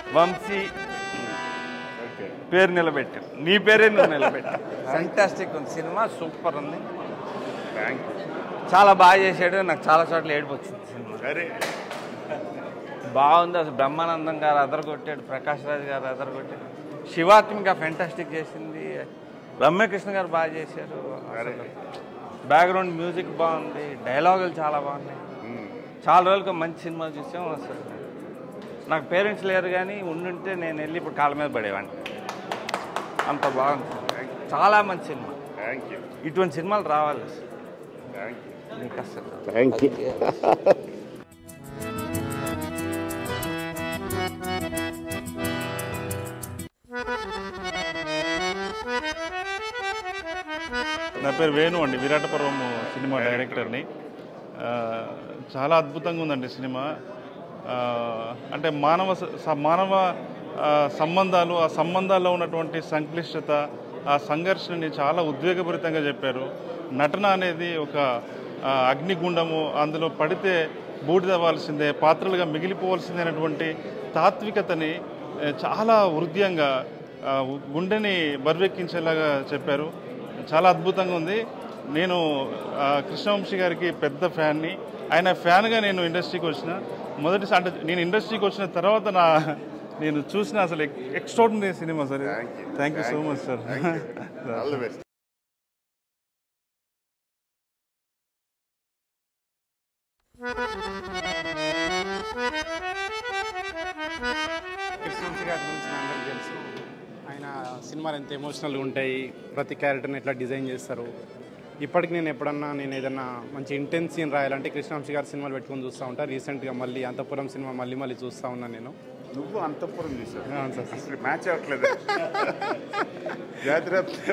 వంశీ పేరు నిలబెట్టావు నీ పేరే నువ్వు నిలబెట్టావు ఫంటాస్టిక్ ఉంది సినిమా సూపర్ ఉంది థ్యాంక్ యూ చాలా బాగా చేశాడు నాకు చాలా చోట్ల ఏడుపు వచ్చింది సినిమా అరే బాగుంది అసలు బ్రహ్మానందం గారు అదరగొట్టాడు ప్రకాష్ రాజ్ గారు అదరగొట్టాడు శివాత్మిక ఫెంటాస్టిక్ చేసింది రమ్యకృష్ణ గారు బాగా చేశారు అసలు బ్యాక్గ్రౌండ్ మ్యూజిక్ బాగుంది డైలాగులు చాలా బాగున్నాయి చాలా రోజులకు మంచి సినిమా చూసాం అసలు నాకు పేరెంట్స్ లేరు కానీ ఉండుంటే నేను వెళ్ళి ఇప్పుడు కాళ్ళ మీద పడేవాడిని అంత బాగుంది చాలా మంచి సినిమా థ్యాంక్ యూ ఇటువంటి సినిమాలు రావాలి థ్యాంక్ యూ మీకు అసలు థ్యాంక్ యూ నా పేరు వేణు అండి విరాటపర్వము సినిమా డైరెక్టర్ని ఆ, చాలా అద్భుతంగా ఉందండి సినిమా ఆ, అంటే మానవ స- స- మానవ ఆ, సంబంధాలు ఆ సంబంధాల్లో ఉన్నటువంటి సంక్లిష్టత ఆ సంఘర్షణని చాలా ఉద్వేగభరితంగా చెప్పారు నటన అనేది ఒక ఆ, అగ్నిగుండము అందులో పడితే బూడిదవ్వాల్సిందే పాత్రలుగా మిగిలిపోవాల్సిందే అనేటువంటి తాత్వికతని ఆ, చాలా హృదయంగా ఆ, గుండెని బరువెక్కించేలాగా చెప్పారు చాలా అద్భుతంగా ఉంది నేను ఆ, కృష్ణవంశీ గారికి పెద్ద ఫ్యాన్ని ఆయన ఫ్యాన్గా నేను ఇండస్ట్రీకి వచ్చిన మొదటి అంటే నేను ఇండస్ట్రీకి వచ్చిన తర్వాత నా నేను చూసిన అసలు extraordinary cinema sir thank you so much sir all the best Krishnavamsi గారి గురించి నాకు అందరికీ తెలుసు ఆయన సినిమాలు ఎంత ఎమోషనల్గా ఉంటాయి ప్రతి క్యారెక్టర్ని ఎట్లా డిజైన్ చేస్తారు ఇప్పటికి నేను ఎప్పుడన్నా నేను ఏదన్నా మంచి ఇంటెన్స్ సీన్ రాయాలంటే కృష్ణవంశీ గారి సినిమాలు పెట్టుకొని చూస్తూ ఉంటా రీసెంట్గా మళ్ళీ అంతపురం సినిమా మళ్ళీ మళ్ళీ చూస్తూ ఉన్నాను నేను నువ్వు అంతపురం చూసావు అవును సార్. అసలు మ్యాచ్ అవ్వట్లేదు జాగ్రత్త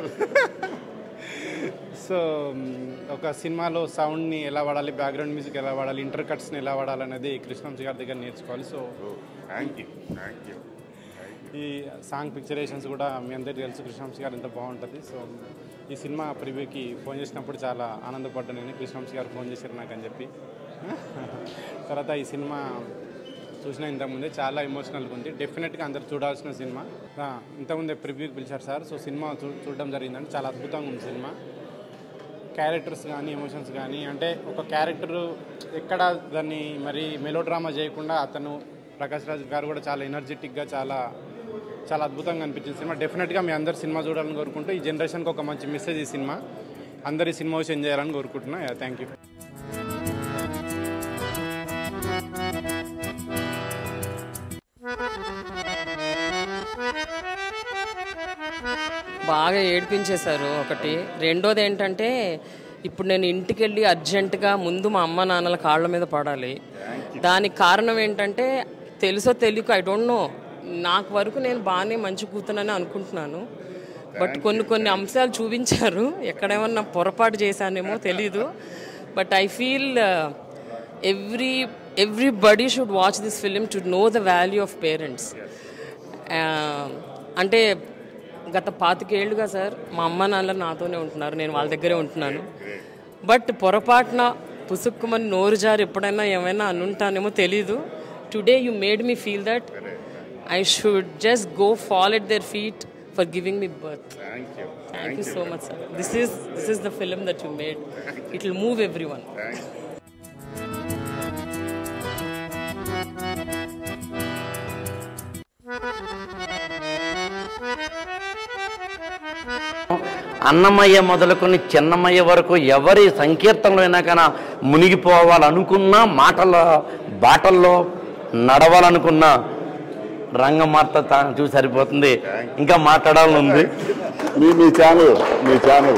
సో మ్, ఒక సినిమాలో సౌండ్ని ఎలా వాడాలి బ్యాక్గ్రౌండ్ మ్యూజిక్ ఎలా వాడాలి ఇంటర్ కట్స్ని ఎలా వాడాలనేది కృష్ణవంశీ గారి దగ్గర నేర్చుకోవాలి so thank you thank you ఈ సాంగ్ పిక్చరేషన్స్ కూడా మీ అందరికీ తెలుసు కృష్ణవంశీ గారు ఎంత బాగుంటుంది సో ఈ సినిమా ప్రివ్యూకి ఫోన్ చేసినప్పుడు చాలా ఆనందపడ్డాను నేను కృష్ణవంశీ గారు ఫోన్ చేశారు నాకు అని చెప్పి తర్వాత ఈ సినిమా చూసిన ఇంతకుముందే చాలా ఎమోషనల్గా ఉంది డెఫినెట్గా అందరు చూడాల్సిన సినిమా ఆ, ఇంతకుముందే ప్రివ్యూకి పిలిచారు సార్ సో సినిమా చూ చూడడం జరిగిందండి చాలా అద్భుతంగా ఉంది సినిమా క్యారెక్టర్స్ కానీ ఎమోషన్స్ కానీ అంటే ఒక క్యారెక్టర్ ఎక్కడ దాన్ని మరి మెలో డ్రామా చేయకుండా అతను ప్రకాష్ రాజ్ గారు కూడా చాలా ఎనర్జెటిక్గా చాలా చాలా అద్భుతంగా అనిపించింది సినిమా డెఫినెట్గా మీ అందరు సినిమా చూడాలని కోరుకుంటూ ఈ జనరేషన్కి ఒక మంచి మెసేజ్ ఈ సినిమా అందరు ఈ సినిమా వచ్చి ఎంజాయ్ చేయాలని కోరుకుంటున్నా థ్యాంక్ యూ బాగా ఏడిపించేశారు ఒకటి రెండోది ఏంటంటే ఇప్పుడు నేను ఇంటికి వెళ్ళి అర్జెంటుగా ముందు మా అమ్మ నాన్నల కాళ్ళ మీద పడాలి దానికి కారణం ఏంటంటే తెలుసో తెలియక ఐ డోంట్ నో నాకు వరకు నేను బాగానే మంచి కూతునని అనుకుంటున్నాను బట్ కొన్ని కొన్ని అంశాలు చూపించారు ఎక్కడేమన్నా పొరపాటు చేశానేమో తెలీదు but I feel every everybody should watch this film to know the value of parents అంటే గత పాతికేళ్లుగా సార్ మా అమ్మ నాన్న నాతోనే ఉంటున్నారు నేను వాళ్ళ దగ్గరే ఉంటున్నాను బట్ పొరపాటున పుసుక్కుమని నోరు జారి ఎప్పుడైనా ఏమైనా అనుంటానేమో తెలీదు today you made me feel that I should just go fall at their feet for giving me birth thank you thank you so much sir this is this is the film that you made it will move every one Annamayya మొదలుకొని చిన్నమయ్య వరకు ఎవరి సంకీర్తనలో అయినా కానీ మునిగిపోవాలనుకున్నా మాటల బాటల్లో నడవాలనుకున్నా రంగమార్త తా- చూసి సరిపోతుంది ఇంకా మాట్లాడాలని ఉంది మీ మీ ఛానల్ మీ ఛానల్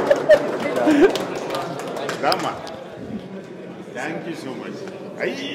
రామ్మా థ్యాంక్ యూ సో మచ్ అయ్యి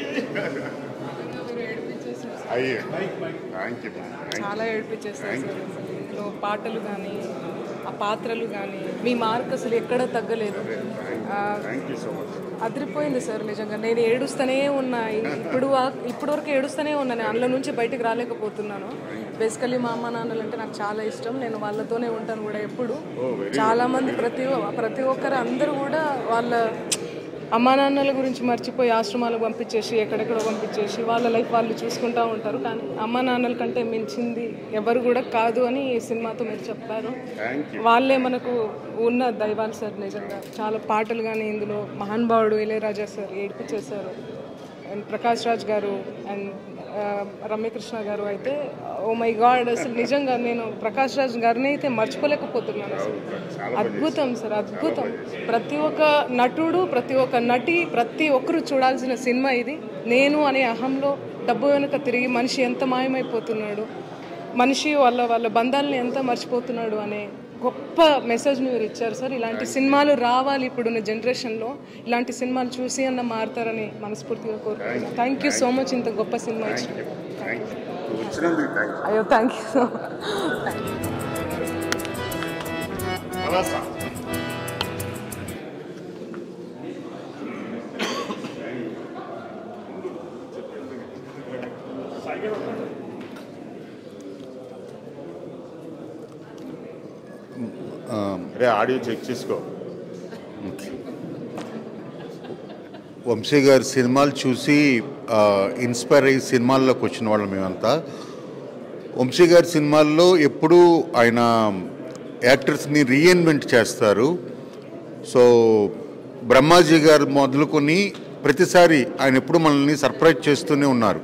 అయ్యే థ్యాంక్ యూ చాలా ఏడిపించేస్తారు సార్ అసలు. ఇందులో పాటలు కానీ ఆ పాత్రలు కానీ మీ మార్క్ అసలు ఎక్కడ తగ్గలేదు ఆ, థ్యాంక్ యూ సో మచ్ అదిరిపోయింది సార్ నిజంగా నేను ఏడుస్తూనే ఉన్నా ఇప్పుడు వా- ఇప్పుడు వరకు ఏడుస్తూనే ఉన్నా నేను అందులో నుంచి బయటకు రాలేకపోతున్నాను బేసికలీ మా అమ్మ నాన్నలు అంటే నాకు చాలా ఇష్టం నేను వాళ్ళతోనే ఉంటాను కూడా ఎప్పుడు చాలా మంది ప్రతి ఒ- ప్రతి ఒక్కరు అందరూ కూడా వాళ్ళ అమ్మా నాన్నల గురించి మర్చిపోయి ఆశ్రమాలకు పంపించేసి ఎక్కడెక్కడో పంపించేసి వాళ్ళ లైఫ్ వాళ్ళు చూసుకుంటూ ఉంటారు కానీ అమ్మా నాన్నల కంటే మించింది ఎవరు కూడా కాదు అని ఈ సినిమాతో మీరు చెప్పారు వాళ్ళే మనకు ఉన్న దైవాలు సార్ నిజంగా చాలా పాటలు కానీ ఇందులో మహానుభావుడు ఇళయరాజా సార్ ఏడిపించేశారు అండ్ ప్రకాష్ రాజ్ గారు అండ్ రమ్యకృష్ణ గారు అయితే ఓ మై గాడ్ అసలు నిజంగా నేను ప్రకాష్ రాజ్ గారిని అయితే మర్చిపోలేకపోతున్నాను అసలు అద్భుతం సార్ అద్భుతం ప్రతి ఒక్క నటుడు ప్రతి ఒక్క నటి ప్రతి ఒక్కరు చూడాల్సిన సినిమా ఇది నేను అనే అహంలో డబ్బు వెనుక తిరిగి మనిషి ఎంత మాయమైపోతున్నాడు మనిషి వాళ్ళ వాళ్ళ బంధాలని ఎంత మర్చిపోతున్నాడు అనే గొప్ప మెసేజ్ మీరు ఇచ్చారు సార్ ఇలాంటి సినిమాలు రావాలి ఇప్పుడున్న జనరేషన్లో ఇలాంటి సినిమాలు చూసి అన్న మారుతారని మనస్ఫూర్తిగా కోరుకుంటున్నాను థ్యాంక్ యూ సో మచ్ ఇంత గొప్ప సినిమా ఇచ్చిన వచ్చినందుకు థ్యాంక్ అయ్యో థ్యాంక్ యూ సో అలాసా రే ఆడియో చెక్ చేసుకో వంశీ గారి సినిమాలు చూసి ఆ, ఇన్స్పైర్ అయ్యి సినిమాల్లోకి వచ్చిన వాళ్ళం మేమంతా వంశీ గారి సినిమాల్లో ఎప్పుడూ ఆయన యాక్టర్స్ని రీఇన్వెంట్ చేస్తారు సో బ్రహ్మాజీ గారు మొదలుకొని ప్రతిసారి ఆయన ఎప్పుడు మనల్ని సర్ప్రైజ్ చేస్తూనే ఉన్నారు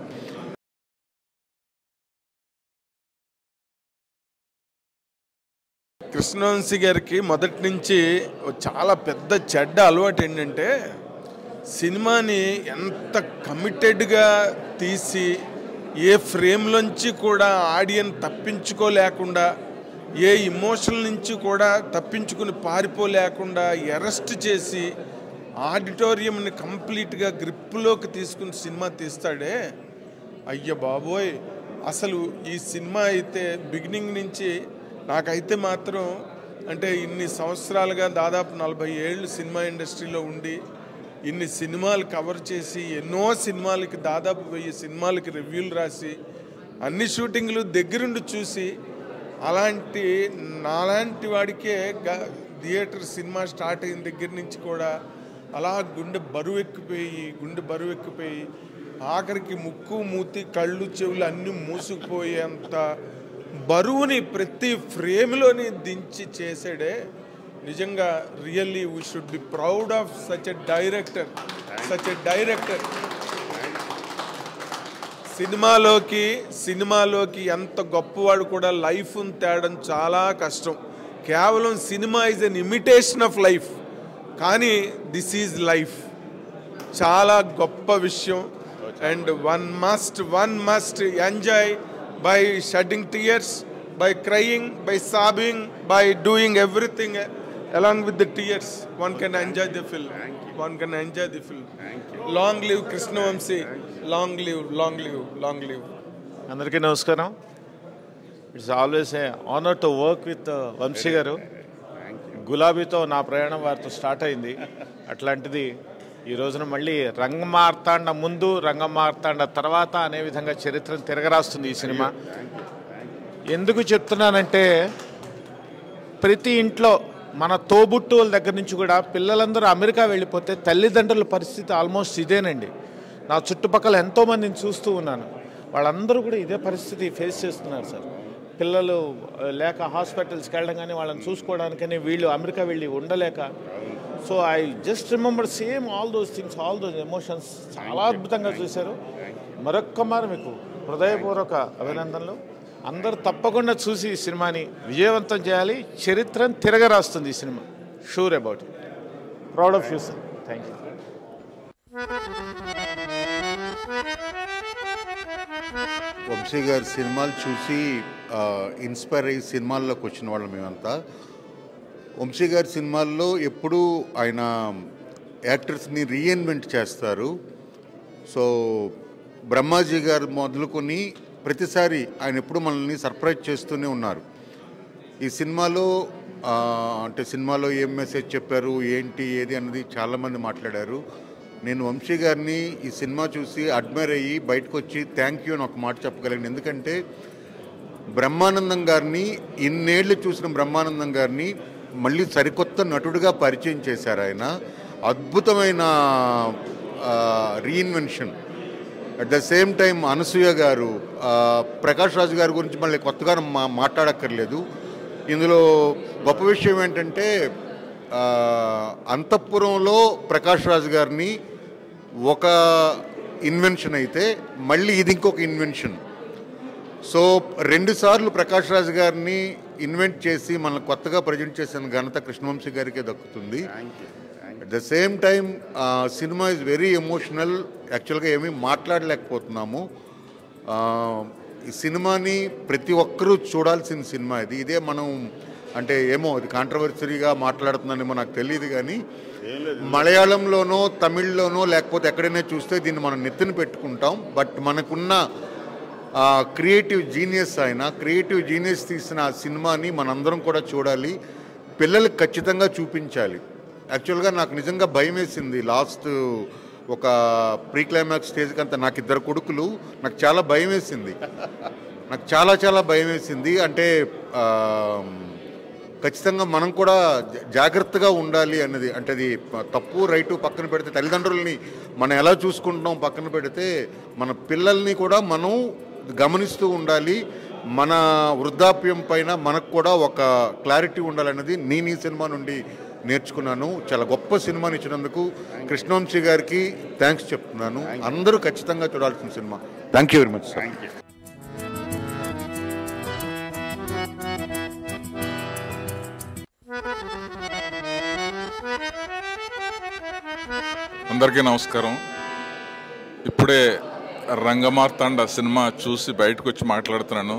కృష్ణవంశీ గారికి మొదటి నుంచి ఓ చాలా పెద్ద చెడ్డ అలవాటు ఏంటంటే సినిమాని ఎంత కమిటెడ్గా తీసి ఏ ఫ్రేమ్లోంచి కూడా ఆడియన్ తప్పించుకోలేకుండా ఏ ఇమోషన్ నుంచి కూడా తప్పించుకుని పారిపోలేకుండా అరెస్ట్ చేసి ఆడిటోరియంని కంప్లీట్గా గ్రిప్లోకి తీసుకుని సినిమా తీస్తాడే అయ్య బాబోయ్ అసలు ఈ సినిమా అయితే బిగినింగ్ నుంచి నాకైతే మాత్రం అంటే ఇన్ని సంవత్సరాలుగా దాదాపు నలభై ఏళ్ళు సినిమా ఇండస్ట్రీలో ఉండి ఇన్ని సినిమాలు కవర్ చేసి ఎన్నో సినిమాలకి దాదాపు వెయ్యి సినిమాలకి రివ్యూలు రాసి అన్ని షూటింగ్లు దగ్గరుండి చూసి అలాంటి నాలాంటి వాడికే గ- థియేటర్ సినిమా స్టార్ట్ అయిన దగ్గర నుంచి కూడా అలా గుండె బరువు ఎక్కిపోయి గుండె బరువు ఎక్కిపోయి ఆఖరికి ముక్కు మూతి కళ్ళు చెవులు అన్నీ మూసుకుపోయేంత బరువుని ప్రతి ఫ్రేమ్లోని దించి చేసాడే నిజంగా really we should be proud of such a director such a director సినిమాలోకి సినిమాలోకి ఎంత గొప్పవాడు కూడా లైఫ్ తేడం చాలా కష్టం కేవలం cinema is an imitation of life కానీ దిస్ ఈజ్ లైఫ్ చాలా గొప్ప విషయం and one must one must enjoy by shedding tears by crying by sobbing by doing everything along with the tears one can enjoy the film one can enjoy the film long live Krishnavamsi long live long live long live అందరికీ నమస్కారం it's always a honour to work with Vamsi గారు గులాబీతో నా ప్రయాణం వారితో start అయింది అట్లాంటిది ఈ రోజున మళ్ళీ రంగమార్తాండ ముందు రంగమార్తాండ తర్వాత అనే విధంగా చరిత్రను తిరగరాస్తుంది ఈ సినిమా ఎందుకు చెప్తున్నానంటే ప్రతి ఇంట్లో మన తోబుట్టువుల దగ్గర నుంచి కూడా పిల్లలందరూ అమెరికా వెళ్ళిపోతే తల్లిదండ్రుల పరిస్థితి ఆల్మోస్ట్ ఇదేనండి నా చుట్టుపక్కల ఎంతోమందిని చూస్తూ ఉన్నాను వాళ్ళందరూ కూడా ఇదే పరిస్థితి ఫేస్ చేస్తున్నారు సార్ పిల్లలు ఆ, లేక హాస్పిటల్స్కి వెళ్ళడం కానీ వాళ్ళని చూసుకోవడానికని వీళ్ళు అమెరికా వెళ్ళి ఉండలేక so I just remember same all those things all those emotions చాలా అద్భుతంగా చూశారు మరొక్క మారు మీకు హృదయపూర్వక అభినందనలు అందరూ తప్పకుండా చూసి ఈ సినిమాని విజయవంతం చేయాలి చరిత్రను తిరగరాస్తుంది ఈ cinema sure about it proud of you sir thank you Vamsi గారి సినిమాలు చూసి ఆ, ఇన్స్పైర్ అయ్యి సినిమాల్లోకి వచ్చిన వాళ్ళం మేమంతా వంశీ గారి సినిమాల్లో ఎప్పుడూ ఆయన యాక్టర్స్ని రీఇన్వెంట్ చేస్తారు సో బ్రహ్మాజీ గారు మొదలుకొని ప్రతిసారి ఆయన ఎప్పుడు మనల్ని సర్ప్రైజ్ చేస్తూనే ఉన్నారు ఈ సినిమాలో ఆ, అంటే సినిమాలో ఏం మెసేజ్ చెప్పారు ఏంటి ఏది అన్నది చాలామంది మాట్లాడారు నేను వంశీ గారిని ఈ సినిమా చూసి అడ్మైర్ అయ్యి బయటకు వచ్చి థ్యాంక్ యూ అని ఒక మాట చెప్పగలిగాను ఎందుకంటే బ్రహ్మానందం గారిని ఇన్నేళ్లు చూసిన బ్రహ్మానందం గారిని మళ్ళీ సరికొత్త నటుడిగా పరిచయం చేశారు ఆయన అద్భుతమైన reinvention at the same time Anasuya గారు ఆ, ప్రకాష్ రాజు గారి గురించి మళ్ళీ కొత్తగా మా మాట్లాడక్కర్లేదు ఇందులో గొప్ప విషయం ఏంటంటే ఆ, అంతఃపురంలో ప్రకాష్ రాజు గారిని ఒక ఇన్వెన్షన్ అయితే మళ్ళీ ఇది ఇంకొక ఇన్వెన్షన్ సో రెండు సార్లు ప్రకాష్ రాజు గారిని ఇన్వెంట్ చేసి మనల్ని కొత్తగా ప్రజెంట్ చేసిన ఘనత కృష్ణవంశీ గారికే దక్కుతుంది at the same time cinema is very emotional యాక్చువల్గా ఏమీ మాట్లాడలేకపోతున్నాము ఆ, ఈ సినిమాని ప్రతి ఒక్కరూ చూడాల్సిన సినిమా ఇది ఇదే మనం అంటే ఏమో ఇది కాంట్రవర్సరీగా మాట్లాడుతున్నానేమో నాకు తెలియదు కానీ మలయాళంలోనో తమిళ్లోనో లేకపోతే ఎక్కడైనా చూస్తే దీన్ని మనం నెత్తిన పెట్టుకుంటాం బట్ మనకున్న క్రియేటివ్ జీనియస్ ఆయన క్రియేటివ్ జీనియస్ తీసిన ఆ సినిమాని మనందరం కూడా చూడాలి పిల్లలకు ఖచ్చితంగా చూపించాలి యాక్చువల్గా నాకు నిజంగా భయం వేసింది లాస్ట్ ఒక ప్రీ క్లైమాక్స్ స్టేజ్కి అంతా నాకు ఇద్దరు కొడుకులు నాకు చాలా భయం వేసింది నాకు చాలా చాలా భయం వేసింది అంటే ఆ, ఖచ్చితంగా మనం కూడా జా- జాగ్రత్తగా ఉండాలి అన్నది అంటే అది ప- తప్పు రైటు పక్కన పెడితే తల్లిదండ్రులని మనం ఎలా చూసుకుంటున్నాం పక్కన పెడితే మన పిల్లల్ని కూడా మనం గమనిస్తూ ఉండాలి మన వృద్ధాప్యం పైన మనకు కూడా ఒక క్లారిటీ ఉండాలన్నది నేను ఈ సినిమా నుండి నేర్చుకున్నాను చాలా గొప్ప సినిమాని ఇచ్చినందుకు కృష్ణవంశీ గారికి థ్యాంక్స్ చెప్తున్నాను అందరూ ఖచ్చితంగా చూడాల్సిన cinema thank you very much sir అందరికీ నమస్కారం ఇప్పుడే రంగమార్తాండ సినిమా చూసి బయటకు వచ్చి మాట్లాడుతున్నాను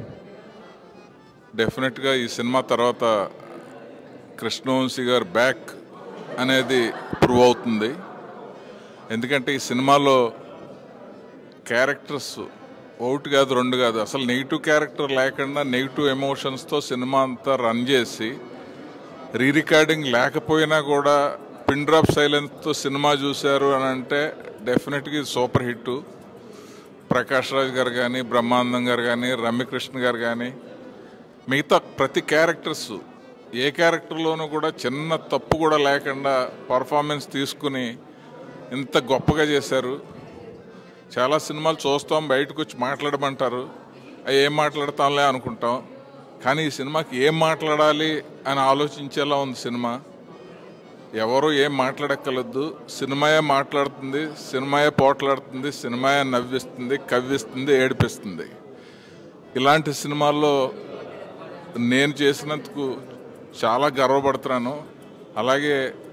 డెఫినెట్గా ఈ సినిమా తర్వాత కృష్ణవంశీ గారు బ్యాక్ అనేది ప్రూవ్ అవుతుంది ఎందుకంటే ఈ సినిమాలో క్యారెక్టర్స్ ఒకటి కాదు రెండు కాదు అసలు నెగిటివ్ క్యారెక్టర్ లేకుండా నెగిటివ్ ఎమోషన్స్తో సినిమా అంతా రన్ చేసి రీ రికార్డింగ్ లేకపోయినా కూడా పిన్ డ్రాప్ సైలెన్స్తో సినిమా చూశారు అని అంటే డెఫినెట్గా ఇది సూపర్ హిట్ ప్రకాష్ రాజ్ గారు కానీ బ్రహ్మానందం గారు కానీ రమ్యకృష్ణ గారు కానీ మిగతా ప్రతి క్యారెక్టర్స్ ఏ క్యారెక్టర్లోనూ కూడా చిన్న తప్పు కూడా లేకుండా పర్ఫార్మెన్స్ తీసుకుని ఇంత గొప్పగా చేశారు చాలా సినిమాలు చూస్తాం బయటకు వచ్చి మాట్లాడమంటారు అవి ఏం మాట్లాడతాంలే అనుకుంటాం కానీ ఈ సినిమాకి ఏం మాట్లాడాలి అని ఆలోచించేలా ఉంది సినిమా ఎవరు ఏం మాట్లాడక్కర్లేదు సినిమాయే మాట్లాడుతుంది సినిమాయే పోట్లాడుతుంది సినిమాయే నవ్విస్తుంది కవ్విస్తుంది ఏడిపిస్తుంది ఇలాంటి సినిమాల్లో నేను చేసినందుకు చాలా గర్వపడుతున్నాను అలాగే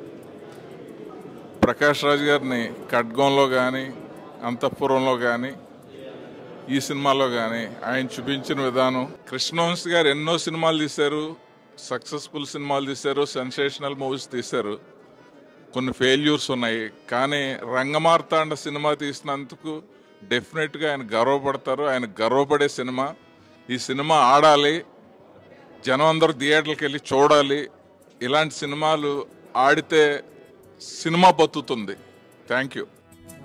ప్రకాష్ రాజ్ గారిని ఖడ్గంలో కానీ అంతఃపురంలో కానీ ఈ సినిమాలో కానీ ఆయన చూపించిన విధానం కృష్ణవంశీ గారు ఎన్నో సినిమాలు తీశారు సక్సెస్ఫుల్ సినిమాలు తీశారు సెన్సేషనల్ మూవీస్ తీశారు కొన్ని ఫెయిల్యూర్స్ ఉన్నాయి కానీ రంగమార్తాండ సినిమా తీసినందుకు డెఫినెట్గా ఆయన గర్వపడతారు ఆయన గర్వపడే సినిమా ఈ సినిమా ఆడాలి జనం అందరూ థియేటర్కి వెళ్ళి చూడాలి ఇలాంటి సినిమాలు ఆడితే సినిమా బతుకుతుంది థ్యాంక్ యూ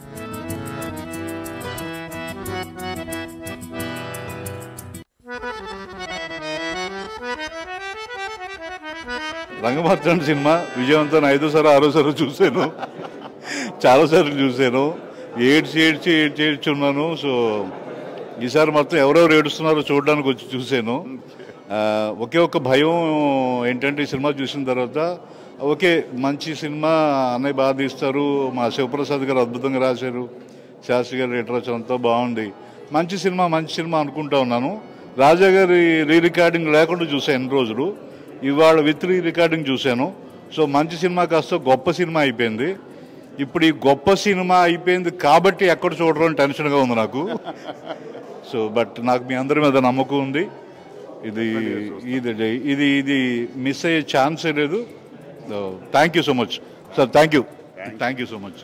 రంగమార్తాండ సినిమా విజయవంతం ఐదోసారి ఆరోసారి చూశాను చాలాసార్లు చూశాను ఏడ్చి ఏడ్చి ఏడ్చి ఏడ్చి ఉన్నాను సో ఈసారి మొత్తం ఎవరెవరు ఏడుస్తున్నారో చూడడానికి వచ్చి చూశాను ఆ, ఒకే ఒక్క భయం ఏంటంటే ఈ సినిమా చూసిన తర్వాత ఓకే మంచి సినిమా అన్నయ్య బాగా తీస్తారు మా శివప్రసాద్ గారు అద్భుతంగా రాశారు శాస్త్రి గారి లిటరేచర్ అంతా బాగుంది మంచి సినిమా మంచి సినిమా అనుకుంటా ఉన్నాను రాజా గారి రీ రికార్డింగ్ లేకుండా చూశాను ఎన్ని రోజులు ఇవాళ విత్ రీ రికార్డింగ్ చూశాను సో మంచి సినిమా కాస్త గొప్ప సినిమా అయిపోయింది ఇప్పుడు ఈ గొప్ప సినిమా అయిపోయింది కాబట్టి ఎక్కడ చూడరు అని టెన్షన్గా ఉంది నాకు సో బట్ నాకు మీ అందరి మీద నమ్మకం ఉంది ఇది ఇది ఇది ఇది మిస్ అయ్యే ఛాన్సే లేదు thank you so much sir thank you thank you so much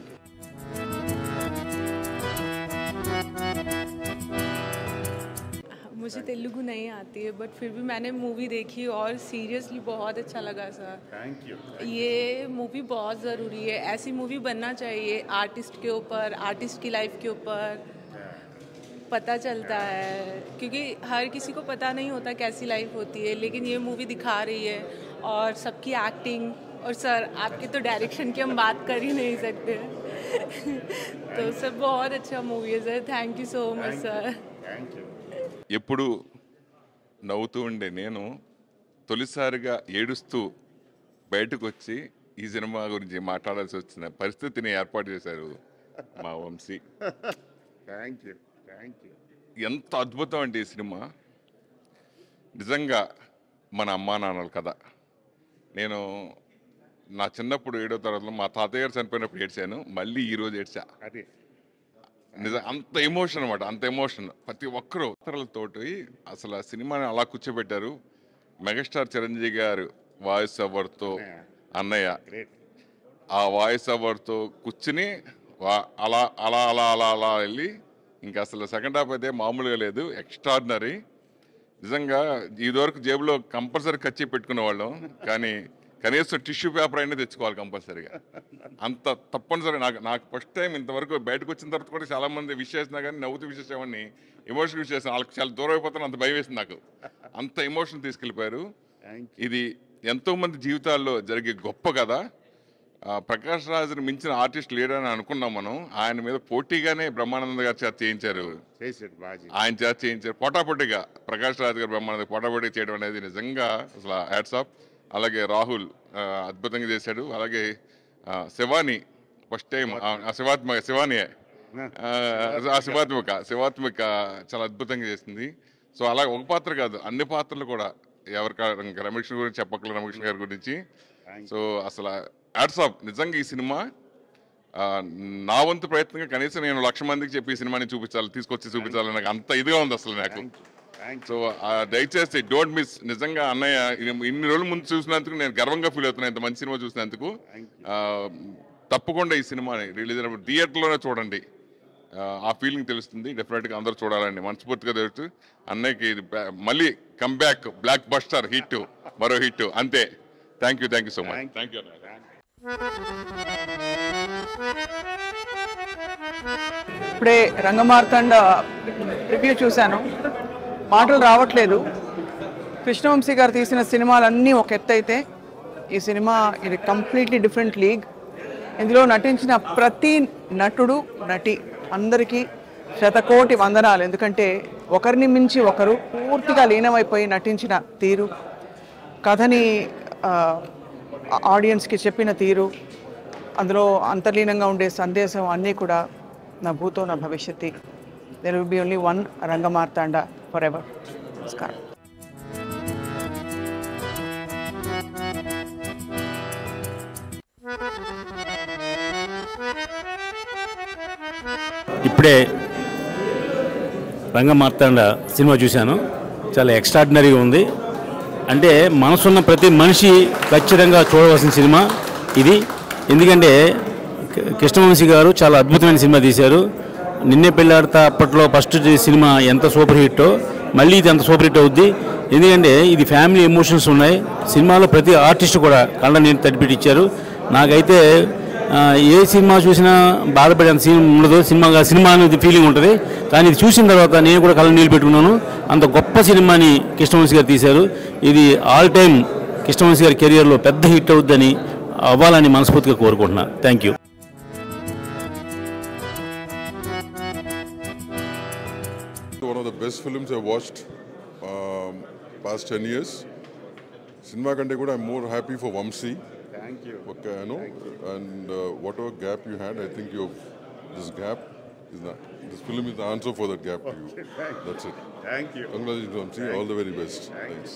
मुझे तेलुगु नहीं आती है बट फिर भी मैंने मूवी देखी और सीरियसली बहुत अच्छा लगा सर थैंक यू ये मूवी बहुत ज़रूरी है ऐसी मूवी बनना चाहिए आर्टिस्ट के ऊपर आर्टिस्ट की लाइफ के ऊपर पता चलता है क्योंकि हर किसी को पता नहीं होता कैसी लाइफ होती है लेकिन ये मूवी दिखा रही है और सबकी एक्टिंग और सर आपकी तो डायरेक्शन की हम बात कर ही नहीं सकते तो सर बहुत अच्छा मूवी है sir thank you so much sir ఎప్పుడు నవ్వుతూ ఉండే నేను తొలిసారిగా ఏడుస్తూ బయటకు వచ్చి ఈ సినిమా గురించి మాట్లాడాల్సి వచ్చిన పరిస్థితిని ఏర్పాటు చేశారు మా Vamsi thank you thank you ఎంత అద్భుతం అండి ఈ సినిమా నిజంగా మన అమ్మా నాన్నల కథ నేను నా చిన్నప్పుడు ఏడో తరగతిలో మా తాతయ్య గారు చనిపోయినప్పుడు ఏడ్చాను మళ్ళీ ఈ రోజు ఏడ్చా అదే నిజం అంత ఎమోషన్ అనమాట అంత ఎమోషన్ ప్రతి ఒక్కరూ ఉత్తరాలతోటి అసలు ఆ సినిమాని అలా కూర్చోబెట్టారు మెగాస్టార్ చిరంజీవి గారు వాయిస్ ఓవర్తో అన్నయ్య ఆ వాయిస్ ఓవర్తో కూర్చుని వా- అలా అలా అలా అలా అలా వెళ్ళి ఇంకా అసలు సెకండ్ హాఫ్ అయితే మామూలుగా లేదు ఎక్స్ట్రాడినరీ నిజంగా ఇదివరకు జేబులో కంపల్సరీ ఖర్చు పెట్టుకునే వాళ్ళం కానీ కనీసం టిష్యూ పేపర్ అయినా తెచ్చుకోవాలి కంపల్సరీగా అంత తప్పనిసరి నాకు నాకు ఫస్ట్ టైం ఇంతవరకు బయటకు వచ్చిన తర్వాత కూడా చాలా మంది విష్ చేసినా కానీ నవ్వుతూ విష్ చేసేవాడిని ఎమోషన్ విష్ చేసిన వాళ్ళకి చాలా దూరం అయిపోతాను అంత భయం వేసింది నాకు అంత ఎమోషన్ తీసుకెళ్ళిపోయారు ఇది ఎంతో మంది జీవితాల్లో జరిగే గొప్ప కథ ఆ, ప్రకాష్ రాజుని మించిన ఆర్టిస్ట్ లేడని అనుకున్నాం మనం ఆయన మీద పోటీగానే బ్రహ్మానంద గారి చేత చేయించారు చేసాడు బాజీ ఆయన చేత చేయించారు పోటాపోటీగా ప్రకాష్ రాజ్ గారు బ్రహ్మానంద పోటాపోటీగా చేయడం అనేది నిజంగా అసలు హ్యాట్సాప్ అలాగే రాహుల్ ఆ, అద్భుతంగా చేశాడు అలాగే ఆ, శివాని ఫస్ట్ టైం ఆ శివాత్మక శివానియే ఆ, ఆ శివాత్మక శివాత్మక చాలా అద్భుతంగా చేసింది సో అలా ఒక పాత్ర కాదు అన్ని పాత్రలు కూడా ఎవరికి ఇంకా రమేష్ గురించి చెప్పక్కల రమేష్ గారి గురించి సో అసలు హ్యాట్సాప్ నిజంగా ఈ సినిమా ఆ, నా వంతు ప్రయత్నంగా కనీసం నేను లక్ష మందికి చెప్పి ఈ సినిమాని చూపించాలి తీసుకొచ్చి చూపించాలి నాకు అంత ఇదిగా ఉంది అసలు నాకు సో ఆ, దయచేసి డోంట్ మిస్ నిజంగా అన్నయ్య ఇన్ని- ఇన్ని రోజుల ముందు చూసినందుకు నేను గర్వంగా ఫీల్ అవుతున్నాను ఇంత మంచి సినిమా చూసినందుకు ఆ, తప్పకుండా ఈ సినిమాని రిలీజ్ అయినప్పుడు థియేటర్లోనే చూడండి ఆ, ఆ ఫీలింగ్ తెలుస్తుంది డెఫినెట్గా అందరూ చూడాలండి మనస్ఫూర్తిగా తెలుసు అన్నయ్యకి ఇది బ్యా- మళ్ళీ కమ్బ్యాక్ బ్లాక్ బస్టర్ హిట్ మరో హిట్ అంతే thank you thank you so much thank you ఇప్పుడే రంగమార్తాండ రివ్యూ చూశాను మాటలు రావట్లేదు కృష్ణవంశీ గారు తీసిన సినిమాలన్నీ ఒక ఎత్తు అయితే ఈ సినిమా ఇది కంప్లీట్లీ డిఫరెంట్ లీగ్ ఇందులో నటించిన ప్రతి నటుడు నటి అందరికీ శతకోటి వందనాలు ఎందుకంటే ఒకరిని మించి ఒకరు పూర్తిగా లీనమైపోయి నటించిన తీరు కథని ఆ, ఆడియన్స్కి చెప్పిన తీరు అందులో అంతర్లీనంగా ఉండే సందేశం అన్నీ కూడా నా భూతో నా భవిష్యత్తు there will be only one Rangamarthanda forever నమస్కారం ఇప్పుడే రంగమార్తాండ సినిమా చూశాను చాలా ఎక్స్ట్రాడినరీగా ఉంది అంటే మనసున్న ప్రతి మనిషి ఖచ్చితంగా చూడవలసిన సినిమా ఇది ఎందుకంటే క- కృష్ణవంశీ గారు చాలా అద్భుతమైన సినిమా తీశారు నిన్నే పెళ్ళాడతా అప్పట్లో ఫస్ట్ సినిమా ఎంత సూపర్ హిట్టో మళ్ళీ ఇది అంత సూపర్ హిట్ అవుద్ది ఎందుకంటే ఇది ఫ్యామిలీ ఎమోషన్స్ ఉన్నాయి సినిమాలో ప్రతి ఆర్టిస్ట్ కూడా కళ్ళ నీరు తడిపెట్టించారు నాకైతే ఆ, ఏ సినిమా చూసినా బాధపడేంత సీన్ ఉండదు సినిమా సినిమా అనేది ఫీలింగ్ ఉంటుంది కానీ ఇది చూసిన తర్వాత నేను కూడా కళ్ళ నీళ్ళు పెట్టుకున్నాను అంత గొప్ప సినిమాని కృష్ణవంశీ గారు తీశారు ఇది ఆల్ టైమ్ కృష్ణవంశీ గారి కెరియర్లో పెద్ద హిట్ అవుద్దని అవ్వాలని మనస్ఫూర్తిగా కోరుకుంటున్నా thank you One of the best films I've watched um, past 10 years. Cinema కంటే కూడా I'm more happy for Vamsi. Thank you. Okay, I know. And uh, whatever gap you had, I think you this gap is not, this film is the answer for that gap to you. Okay, thank you. That's it. Thank you. Congratulations, Vamsi. Thank All the you. very best. Thank Thanks.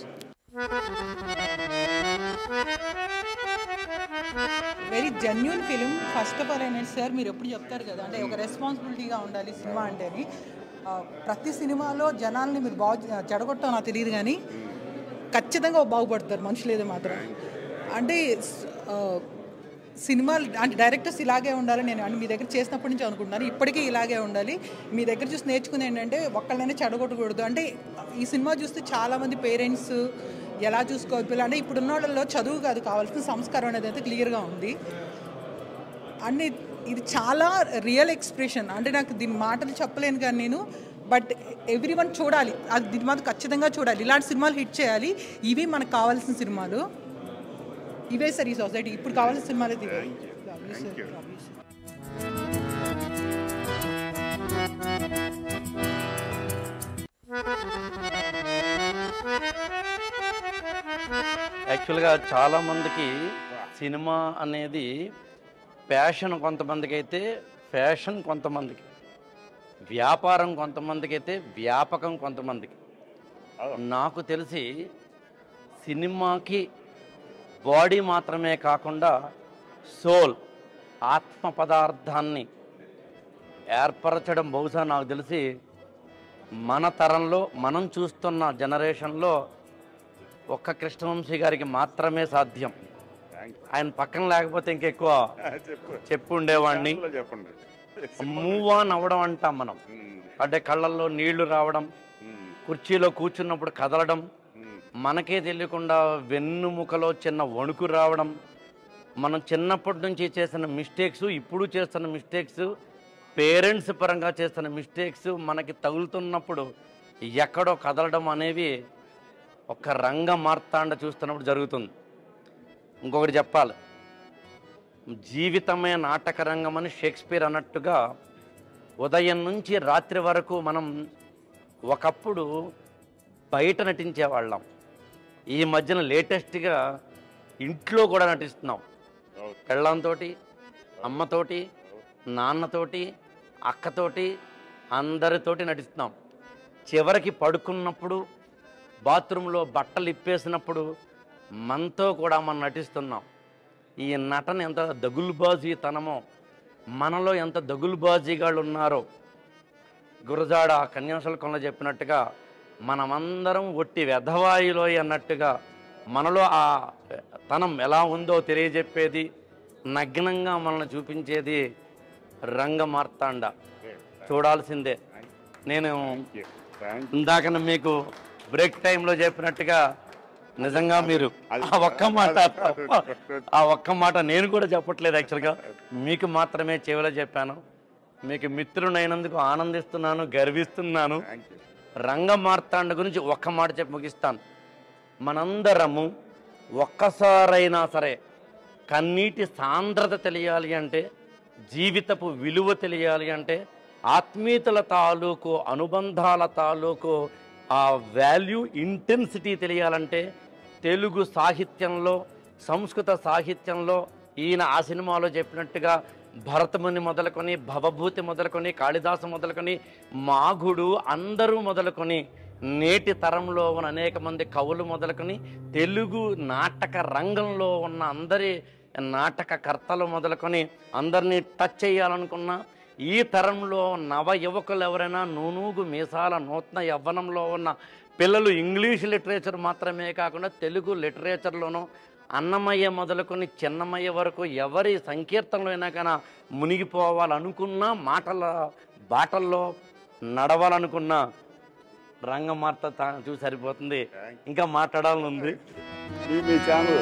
Very genuine film first of all ఏంటంటే sir మీరు ఎప్పుడు చెప్తారు కదా అంటే ఒక రెస్పాన్సిబిలిటీగా ఉండాలి cinema అంటే అని ఆ, ప్రతి సినిమాలో జనాల్ని మీరు బాగు చెడగొట్టా నాకు తెలియదు కానీ ఖచ్చితంగా బాగుపడతారు మనుషులు ఏదో మాత్రం అంటే స్- ఆ, సినిమాలు అంటే డైరెక్టర్స్ ఇలాగే ఉండాలి నేను అంటే మీ దగ్గర చేసినప్పటి నుంచి అనుకుంటున్నాను ఇప్పటికీ ఇలాగే ఉండాలి మీ దగ్గర చూసి నేర్చుకుని ఏంటంటే ఒక్కళ్ళనే చెడగొట్టకూడదు అంటే ఈ సినిమా చూస్తే చాలామంది పేరెంట్స్ ఎలా చూసుకోవాలి పిల్లలు అంటే ఇప్పుడున్న వాళ్ళలో చదువు కాదు కావాల్సిన సంస్కారం అనేది అయితే క్లియర్గా ఉంది అన్ని ఇది చాలా రియల్ ఎక్స్ప్రెషన్ అంటే నాకు దీని మాటలు చెప్పలేను కానీ నేను బట్ ఎవ్రీ వన్ చూడాలి అది దీని మాత్రం ఖచ్చితంగా చూడాలి ఇలాంటి సినిమాలు హిట్ చేయాలి ఇవి మనకు కావాల్సిన సినిమాలు ఇవే సార్ ఈ సొసైటీ ఇప్పుడు కావాల్సిన సినిమాలే తీయాలి యాక్చువల్గా చాలామందికి సినిమా అనేది ప్యాషన్ కొంతమందికి అయితే ఫ్యాషన్ కొంతమందికి వ్యాపారం కొంతమందికి అయితే వ్యాపకం కొంతమందికి నాకు తెలిసి సినిమాకి బాడీ మాత్రమే కాకుండా సోల్ ఆత్మ పదార్థాన్ని ఏర్పరచడం బహుశా నాకు తెలిసి మన తరంలో మనం చూస్తున్న జనరేషన్లో ఒక్క కృష్ణవంశీ గారికి మాత్రమే సాధ్యం ఆయన పక్కన లేకపోతే ఇంకెక్కువ చెప్పు ఉండేవాడిని మూవ్ ఆన్ అవ్వడం అంటాం మనం అంటే కళ్ళల్లో నీళ్లు రావడం కుర్చీలో కూర్చున్నప్పుడు కదలడం మనకే తెలియకుండా వెన్నుముకలో చిన్న వణుకు రావడం మనం చిన్నప్పటి నుంచి చేసిన మిస్టేక్స్ ఇప్పుడు చేస్తున్న మిస్టేక్స్ పేరెంట్స్ పరంగా చేస్తున్న మిస్టేక్స్ మనకి తగులుతున్నప్పుడు ఎక్కడో కదలడం అనేవి ఒక రంగ మార్తాండ చూస్తున్నప్పుడు జరుగుతుంది ఇంకొకటి చెప్పాలి జీవితమే నాటక రంగం అని షేక్స్పియర్ అన్నట్టుగా ఉదయం నుంచి రాత్రి వరకు మనం ఒకప్పుడు బయట నటించేవాళ్ళం ఈ మధ్యన లేటెస్ట్గా ఇంట్లో కూడా నటిస్తున్నాం పెళ్ళంతోటి అమ్మతోటి నాన్నతోటి అక్కతోటి అందరితోటి నటిస్తున్నాం చివరికి పడుకున్నప్పుడు బాత్రూంలో బట్టలు ఇప్పేసినప్పుడు మనతో కూడా మనం నటిస్తున్నాం ఈ నటన ఎంత దగులుబాజీతనమో మనలో ఎంత దగులుబాజీగాళ్ళు ఉన్నారో గురజాడ కన్యాశుల్కంలో చెప్పినట్టుగా మనమందరం ఒట్టి వెధవాయిలో అన్నట్టుగా మనలో ఆ తనం ఎలా ఉందో తెలియజెప్పేది నగ్నంగా మనల్ని చూపించేది రంగమార్తాండ చూడాల్సిందే నేను ఇందాక మీకు బ్రేక్ టైంలో చెప్పినట్టుగా నిజంగా మీరు ఆ ఒక్క మాట ఆ ఒక్క మాట నేను కూడా చెప్పట్లేదు యాక్చువల్గా మీకు మాత్రమే చెవిలో చెప్పాను మీకు మిత్రునైనందుకు ఆనందిస్తున్నాను గర్విస్తున్నాను రంగమార్తాండ గురించి ఒక్క మాట చెప్పి ముగిస్తాను మనందరము ఒక్కసారైనా సరే కన్నీటి సాంద్రత తెలియాలి అంటే జీవితపు విలువ తెలియాలి అంటే ఆత్మీయతల తాలూకు అనుబంధాల తాలూకు ఆ వాల్యూ ఇంటెన్సిటీ తెలియాలంటే తెలుగు సాహిత్యంలో సంస్కృత సాహిత్యంలో ఈయన ఆ సినిమాలో చెప్పినట్టుగా భరతముని మొదలుకొని భవభూతి మొదలుకొని కాళిదాసు మొదలుకొని మాఘుడు అందరూ మొదలుకొని నేటి తరంలో ఉన్న అనేక మంది కవులు మొదలుకొని తెలుగు నాటక రంగంలో ఉన్న అందరి నాటకకర్తలు మొదలుకొని అందరినీ టచ్ చేయాలనుకున్న ఈ తరంలో నవ యువకులు ఎవరైనా నూనూగు మీసాల నూతన యవ్వనంలో ఉన్న పిల్లలు ఇంగ్లీష్ లిటరేచర్ మాత్రమే కాకుండా తెలుగు లిటరేచర్లోనూ అన్నమయ్య మొదలుకొని చిన్నమయ్య వరకు ఎవరి సంకీర్తనలో అయినా కానీ మునిగిపోవాలనుకున్నా మాటల బాటల్లో నడవాలనుకున్నా రంగమార్త తా- చూసి సరిపోతుంది ఇంకా మాట్లాడాలని ఉంది మీ channel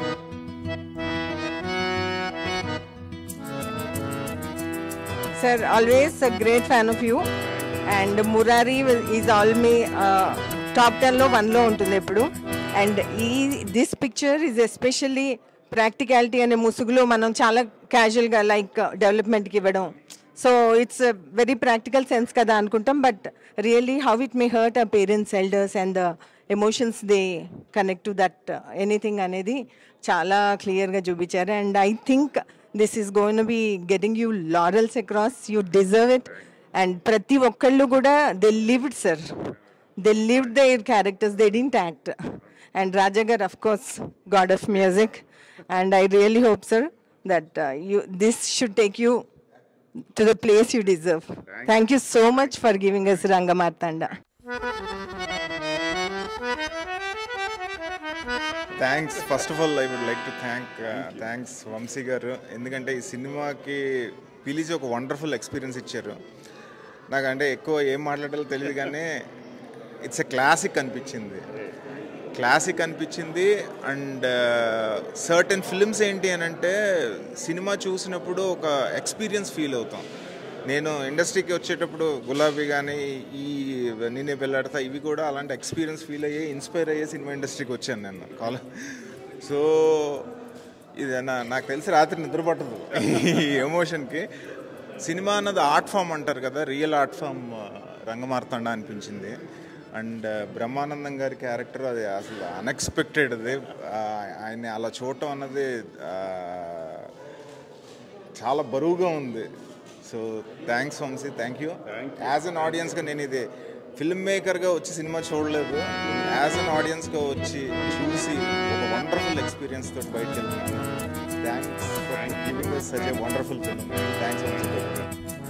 Sir, always a great fan of you. And Murari is all మీ టాప్ టెన్లో వన్లో ఉంటుంది ఎప్పుడు అండ్ ఈ this picture is especially practicality అనే ముసుగులో మనం చాలా క్యాజువల్గా లైక్ డెవలప్మెంట్కి ఇవ్వడం so it's very practical sense కదా అనుకుంటాం but really how it may hurt uh parents elders and the emotions they connect to that anything అనేది చాలా క్లియర్గా చూపించారు and I think this is going be getting you laurels across you deserve it and ప్రతి ఒక్కళ్ళు కూడా they lived sir they lived their characters they didn't act and Raja garu of course god of music and I really hope sir that you this should take you to the place you deserve thank you so much for giving us Rangamarthanda thanks first of all I would like to thank thanks Vamsi garu ఎందుకంటే ఈ సినిమాకి పిలిచి ఒక wonderful experience ఇచ్చారు నాకంటే ఎక్కువ ఏం మాట్లాడాలో తెలియదు కానీ ఇట్స్ ఎ క్లాసిక్ అనిపించింది క్లాసిక్ అనిపించింది అండ్ సర్టెన్ ఫిల్మ్స్ ఏంటి అని అంటే సినిమా చూసినప్పుడు ఒక ఎక్స్పీరియన్స్ ఫీల్ అవుతాం నేను ఇండస్ట్రీకి వచ్చేటప్పుడు గులాబీ కానీ ఈ నేనే పెళ్ళాడతా ఇవి కూడా అలాంటి ఎక్స్పీరియన్స్ ఫీల్ అయ్యి ఇన్స్పైర్ అయ్యే సినిమా ఇండస్ట్రీకి వచ్చాను నేను కాలేజ్ సో ఇది నా నాకు తెలిసి రాత్రి నిద్ర పట్టదు ఈ ఎమోషన్కి సినిమా అన్నది ఆర్ట్ ఫామ్ అంటారు కదా రియల్ ఆర్ట్ ఫామ్ రంగమార్తాండ అనిపించింది అండ్ బ్రహ్మానందం గారి క్యారెక్టర్ అది అసలు అన్ఎక్స్పెక్టెడ్ అది ఆ, ఆయన్ని అలా చూడటం అన్నది ఆ, చాలా బరువుగా ఉంది so thanks Vamsi thank you as an ఆడియన్స్గా నేను ఇది ఫిల్మ్ మేకర్గా వచ్చి సినిమా చూడలేదు యాజ్ అన్ ఆడియన్స్గా వచ్చి చూసి ఒక వండర్ఫుల్ ఎక్స్పీరియన్స్ తోటి బయటకు వెళ్తున్నాను thanks for giving such a wonderful film thanks Vamsi